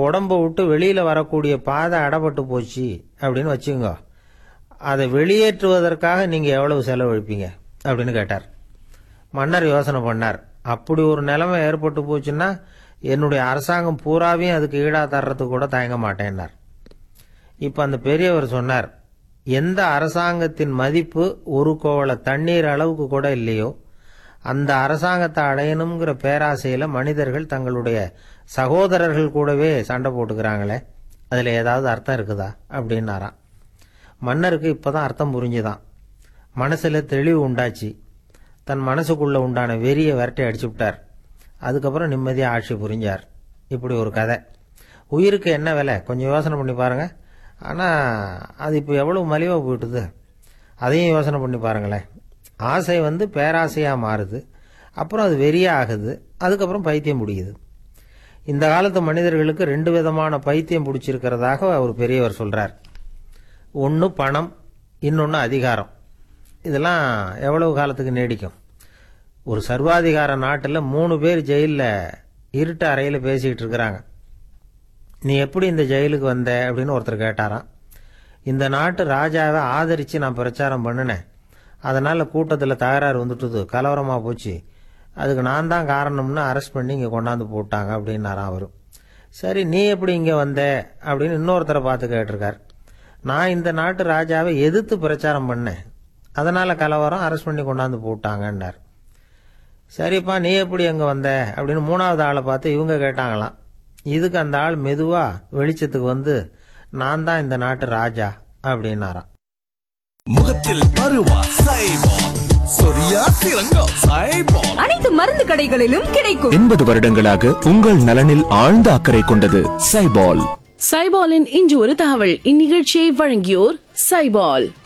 உடம்ப விட்டு வெளியில வரக்கூடிய பாதை அடப்பட்டு போச்சு அப்படின்னு வச்சுங்க அதை வெளியேற்றுவதற்காக நீங்க எவ்வளவு செலவழிப்பீங்க அப்படின்னு கேட்டார் மன்னர் யோசனை பண்ணார் அப்படி ஒரு நிலைமை ஏற்பட்டு போச்சுன்னா என்னுடைய அரசாங்கம் பூராவையும் அதுக்கு ஈடா தர்றதுக்கு கூட தயங்க மாட்டேன்னார் இப்ப அந்த பெரியவர் சொன்னார் எந்த அரசாங்கத்தின் மதிப்பு ஒரு கோவள தண்ணீர் அளவுக்கு கூட இல்லையோ அந்த அரசாங்கத்தை அடையணுங்கிற பேராசையில மனிதர்கள் தங்களுடைய சகோதரர்கள் கூடவே சண்டை போட்டுக்கிறாங்களே அதுல ஏதாவது அர்த்தம் இருக்குதா அப்படின்னாராம் மன்னருக்கு இப்பதான் அர்த்தம் புரிஞ்சுதான் மனசுல தெளிவு உண்டாச்சு தன் மனசுக்குள்ள உண்டான வெறியை விரட்டி அடிச்சு விட்டார் அதுக்கப்புறம் நிம்மதியா ஆட்சி புரிஞ்சார் இப்படி ஒரு கதை உயிருக்கு என்ன விலை கொஞ்சம் யோசனை பண்ணி பாருங்க ஆனா அது இப்போ எவ்வளவு மலிவா போயிட்டுது அதையும் யோசனை பண்ணி பாருங்களேன் ஆசை வந்து பேராசையா மாறுது அப்புறம் அது வெறியா ஆகுது அதுக்கப்புறம் பைத்தியம் பிடிக்குது இந்த காலத்து மனிதர்களுக்கு ரெண்டு விதமான பைத்தியம் பிடிச்சிருக்கிறதாக ஒரு பெரியவர் சொல்றார் ஒன்று பணம் இன்னொன்று அதிகாரம் இதெல்லாம் எவ்வளவு காலத்துக்கு நீடிக்கும் ஒரு சர்வாதிகார நாட்டில் மூணு பேர் ஜெயிலில் இருட்டு அறையில் பேசிக்கிட்டு இருக்கிறாங்க நீ எப்படி இந்த ஜெயிலுக்கு வந்த அப்படின்னு ஒருத்தர் கேட்டாராம் இந்த நாட்டு ராஜாவை ஆதரித்து நான் பிரச்சாரம் பண்ணினேன் அதனால் கூட்டத்தில் தகராறு வந்துட்டுது கலவரமாக போச்சு அதுக்கு நான் தான் காரணம்னு அரெஸ்ட் பண்ணி இங்கே கொண்டாந்து போட்டாங்க அப்படின்னாராம் அவர் சரி நீ எப்படி இங்கே வந்த அப்படின்னு இன்னொருத்தரை பார்த்து கேட்டிருக்கார் நான் இந்த நாட்டு ராஜாவை எதிர்த்து பிரச்சாரம் பண்ணேன் அதனால் கலவரம் அரெஸ்ட் பண்ணி கொண்டாந்து போட்டாங்கன்னார் சரிப்பா நீ எப்படி அங்கே வந்த அப்படின்னு மூணாவது ஆளை பார்த்து இவங்க கேட்டாங்களாம் இதுக்கு அந்த ஆள் மெதுவா வெளிச்சத்துக்கு வந்து நான் தான் இந்த நாட்டு ராஜா அப்படின்னாராம் முகத்தில் பருவா சைபால் சொரியா சிறங்கோ சைபால் அனைத்து மருந்து கடைகளிலும் கிடைக்கும் எண்பது வருடங்களாக உங்கள் நலனில் ஆழ்ந்த அக்கறை கொண்டது சைபால் சைபாலின் இன்று ஒரு தகவல் இந்நிகழ்ச்சியை வழங்கியோர் சைபால்